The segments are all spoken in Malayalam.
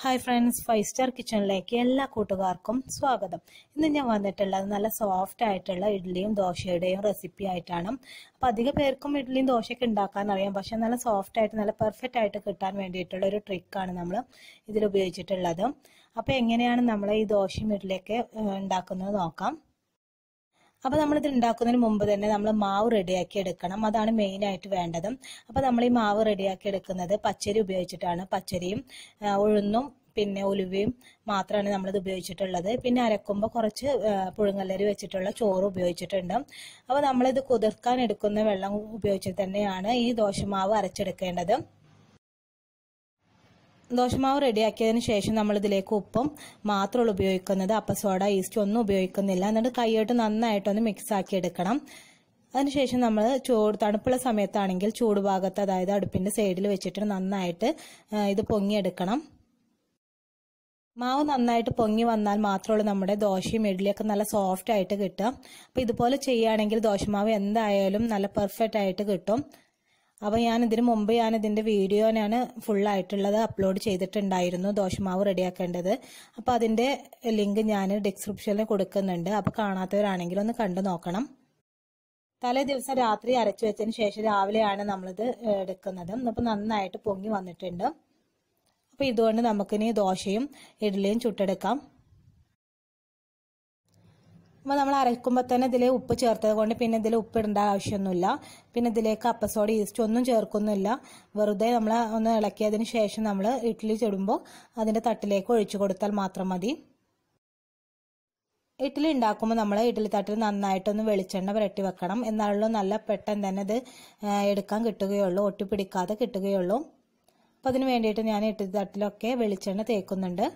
ഹായ് ഫ്രണ്ട്സ് ഫൈവ് സ്റ്റാർ കിച്ചണിലേക്ക് എല്ലാ കൂട്ടുകാർക്കും സ്വാഗതം ഇന്ന് ഞാൻ വന്നിട്ടുള്ളത് നല്ല സോഫ്റ്റ് ആയിട്ടുള്ള ഇഡ്ഡലിയും ദോശയുടെയും റെസിപ്പി ആയിട്ടാണ് അപ്പോൾ അധിക പേർക്കും ഇഡ്ഡലിയും ദോശയൊക്കെ ഉണ്ടാക്കാൻ അറിയാം പക്ഷെ നല്ല സോഫ്റ്റ് ആയിട്ട് നല്ല പെർഫെക്റ്റ് ആയിട്ട് കിട്ടാൻ വേണ്ടിയിട്ടുള്ള ഒരു ട്രിക്കാണ് നമ്മൾ ഇതിൽ ഉപയോഗിച്ചിട്ടുള്ളത് അപ്പോൾ എങ്ങനെയാണ് നമ്മൾ ഈ ദോശയും ഇഡ്ഡലിയൊക്കെ ഉണ്ടാക്കുന്നത് നോക്കാം അപ്പോൾ നമ്മളിത് ഉണ്ടാക്കുന്നതിന് മുമ്പ് തന്നെ നമ്മൾ മാവ് റെഡിയാക്കി എടുക്കണം അതാണ് മെയിൻ ആയിട്ട് വേണ്ടത് അപ്പോൾ നമ്മൾ ഈ മാവ് റെഡിയാക്കി എടുക്കുന്നത് പച്ചരി ഉപയോഗിച്ചിട്ടാണ് പച്ചരിയും ഉഴുന്നും പിന്നെ ഉലുവയും മാത്രമാണ് നമ്മളിത് ഉപയോഗിച്ചിട്ടുള്ളത് പിന്നെ അരക്കുമ്പോൾ കുറച്ച് പുഴുങ്ങല്ലരി വെച്ചിട്ടുള്ള ചോറ് ഉപയോഗിച്ചിട്ടുണ്ട് അപ്പോൾ നമ്മളിത് കുതിർക്കാൻ എടുക്കുന്ന വെള്ളം ഉപയോഗിച്ചിട്ട് തന്നെയാണ് ഈ ദോശമാവ് അരച്ചെടുക്കേണ്ടത് ദോശമാവ് റെഡിയാക്കിയതിന് ശേഷം നമ്മൾ ഇതിലേക്ക് ഉപ്പും മാത്രമുള്ള ഉപയോഗിക്കുന്നത് അപ്പസോഡ ഈസ്റ്റ് ഒന്നും ഉപയോഗിക്കുന്നില്ല എന്നിട്ട് കൈയിട്ട് നന്നായിട്ടൊന്ന് മിക്സ് ആക്കി എടുക്കണം അതിനുശേഷം നമ്മൾ ചൂട് തണുപ്പുള്ള സമയത്താണെങ്കിൽ ചൂടുഭാഗത്ത് അതായത് അടുപ്പിന്റെ സൈഡിൽ വെച്ചിട്ട് നന്നായിട്ട് ഇത് പൊങ്ങിയെടുക്കണം മാവ് നന്നായിട്ട് പൊങ്ങി വന്നാൽ മാത്രമുള്ളൂ നമ്മുടെ ദോശയും ഇഡ്ഡലിയൊക്കെ നല്ല സോഫ്റ്റ് ആയിട്ട് കിട്ടുക അപ്പോൾ ഇതുപോലെ ചെയ്യുകയാണെങ്കിൽ ദോശമാവ് എന്തായാലും നല്ല പെർഫെക്റ്റ് ആയിട്ട് കിട്ടും അപ്പോൾ ഞാൻ ഇതിന് മുമ്പ് ഞാൻ ഇതിൻ്റെ വീഡിയോ ഞാൻ ഫുള്ളായിട്ടുള്ളത് അപ്ലോഡ് ചെയ്തിട്ടുണ്ടായിരുന്നു ദോശമാവ് റെഡിയാക്കേണ്ടത് അപ്പോൾ അതിൻ്റെ ലിങ്ക് ഞാൻ ഡിസ്ക്രിപ്ഷനിൽ കൊടുക്കുന്നുണ്ട് അപ്പോൾ കാണാത്തവരാണെങ്കിൽ ഒന്ന് കണ്ടു നോക്കണം തലേ ദിവസം രാത്രി അരച്ചു വെച്ചതിന് ശേഷം രാവിലെയാണ് നമ്മളിത് എടുക്കുന്നത് അപ്പോൾ നന്നായിട്ട് പൊങ്ങി വന്നിട്ടുണ്ട് അപ്പോൾ ഇതുകൊണ്ട് നമുക്കിനി ദോശയും ഇഡ്ഡലിയും ചുട്ടെടുക്കാം അപ്പോൾ നമ്മൾ അരക്കുമ്പോൾ തന്നെ ഇതിൽ ഉപ്പ് ചേർത്തത് കൊണ്ട് പിന്നെ ഇതിൽ ഉപ്പ് ഇടേണ്ട ആവശ്യമൊന്നുമില്ല പിന്നെ ഇതിലേക്ക് അപ്പസോഡ ഈസ്റ്റ് ഒന്നും ചേർക്കുന്നില്ല വെറുതെ നമ്മൾ ഒന്ന് ഇളക്കിയതിന് ശേഷം നമ്മൾ ഇഡ്ഡലി ചുടുമ്പോൾ അതിൻ്റെ തട്ടിലേക്ക് ഒഴിച്ചു കൊടുത്താൽ മാത്രം മതി ഇഡ്ഡലി ഉണ്ടാക്കുമ്പോൾ നമ്മൾ ഇഡ്ഡലി തട്ടിൽ നന്നായിട്ടൊന്ന് വെളിച്ചെണ്ണ പുരട്ടി വെക്കണം എന്നാലുള്ള നല്ല പെട്ടെന്ന് തന്നെ ഇത് എടുക്കാൻ കിട്ടുകയുള്ളൂ ഒട്ടിപ്പിടിക്കാതെ കിട്ടുകയുള്ളൂ അപ്പോൾ അതിന് വേണ്ടിയിട്ട് ഞാൻ ഇഡ്ഡലി തട്ടിലൊക്കെ വെളിച്ചെണ്ണ തേക്കുന്നുണ്ട്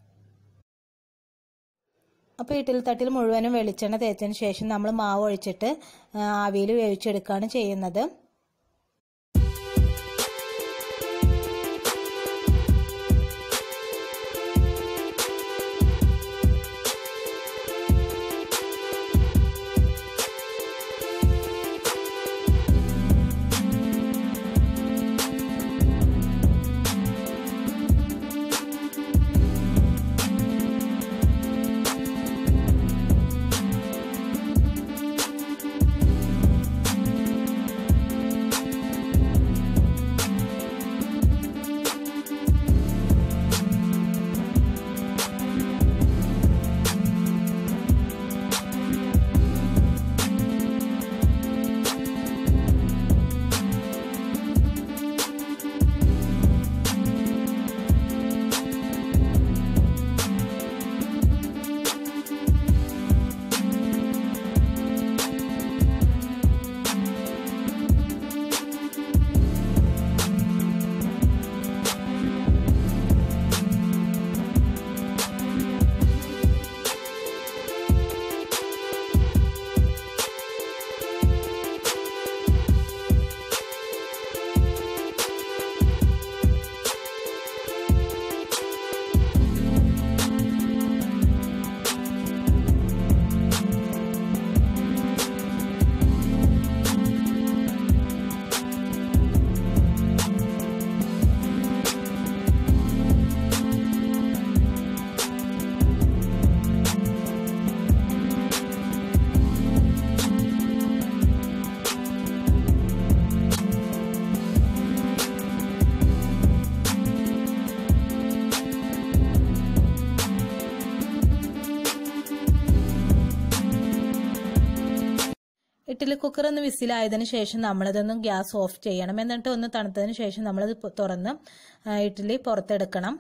അപ്പോൾ ഇഡ്ഡലി തട്ടിൽ മുഴുവനും വെളിച്ചെണ്ണ തേച്ചതിന് ശേഷം നമ്മൾ മാവ് ഒഴിച്ചിട്ട് ആവിയിൽ വേവിച്ചെടുക്കുകയാണ് ചെയ്യുന്നത് ഇഡ്ഡലി കുക്കർ ഒന്ന് വിസിലായതിനു ശേഷം നമ്മളിതൊന്ന് ഗ്യാസ് ഓഫ് ചെയ്യണം എന്നിട്ട് ഒന്ന് തണുത്തതിന് ശേഷം നമ്മളത് തുറന്ന് ഇഡ്ഡലി പുറത്തെടുക്കണം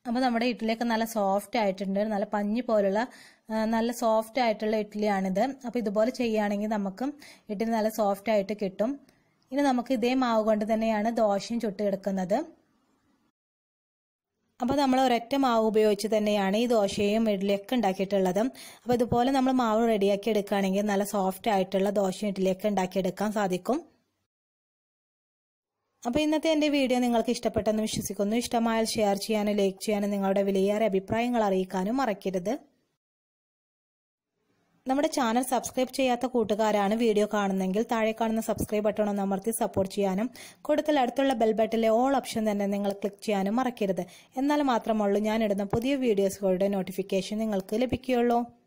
അപ്പോൾ നമ്മുടെ ഇഡ്ഡലിയൊക്കെ നല്ല സോഫ്റ്റ് ആയിട്ടുണ്ട് നല്ല പഞ്ഞി പോലുള്ള നല്ല സോഫ്റ്റ് ആയിട്ടുള്ള ഇഡ്ഡലിയാണിത് അപ്പോൾ ഇതുപോലെ ചെയ്യുകയാണെങ്കിൽ നമുക്ക് ഇഡ്ഡലി നല്ല സോഫ്റ്റ് ആയിട്ട് കിട്ടും ഇനി നമുക്ക് ഇതേ മാവ് കൊണ്ട് തന്നെയാണ് ദോശയും ചുട്ടെടുക്കുന്നത് അപ്പോൾ നമ്മൾ ഒരൊറ്റ മാവ് ഉപയോഗിച്ച് തന്നെയാണ് ഈ ദോശയും ഇഡ്ഡലിയൊക്കെ ഉണ്ടാക്കിയിട്ടുള്ളത് അപ്പോൾ ഇതുപോലെ നമ്മൾ മാവ് റെഡിയാക്കി എടുക്കുകയാണെങ്കിൽ നല്ല സോഫ്റ്റ് ആയിട്ടുള്ള ദോശയും ഇഡ്ഡലിയൊക്കെ ഉണ്ടാക്കിയെടുക്കാൻ സാധിക്കും അപ്പോൾ ഇന്നത്തെ എൻ്റെ വീഡിയോ നിങ്ങൾക്ക് ഇഷ്ടപ്പെട്ടെന്ന് വിശ്വസിക്കുന്നു ഇഷ്ടമായാൽ ഷെയർ ചെയ്യാനും ലൈക്ക് ചെയ്യാനും നിങ്ങളുടെ വിലയേറെ അഭിപ്രായങ്ങൾ അറിയിക്കാനും മറക്കരുത് നമ്മുടെ ചാനൽ സബ്സ്ക്രൈബ് ചെയ്യാത്ത കൂട്ടുകാരാണ് വീഡിയോ കാണുന്നെങ്കിൽ താഴെ കാണുന്ന സബ്സ്ക്രൈബ് ബട്ടൺ ഒന്ന് അമർത്തി സപ്പോർട്ട് ചെയ്യാനും കൂടുതൽ അടുത്തുള്ള ബെൽ ബട്ടണിലെ ഓൾ ഓപ്ഷൻ തന്നെ നിങ്ങൾ ക്ലിക്ക് ചെയ്യാനും മറക്കരുത് എന്നാൽ മാത്രമുള്ളൂ ഞാൻ ഇടുന്ന പുതിയ വീഡിയോസുകളുടെ നോട്ടിഫിക്കേഷൻ നിങ്ങൾക്ക് ലഭിക്കുകയുള്ളൂ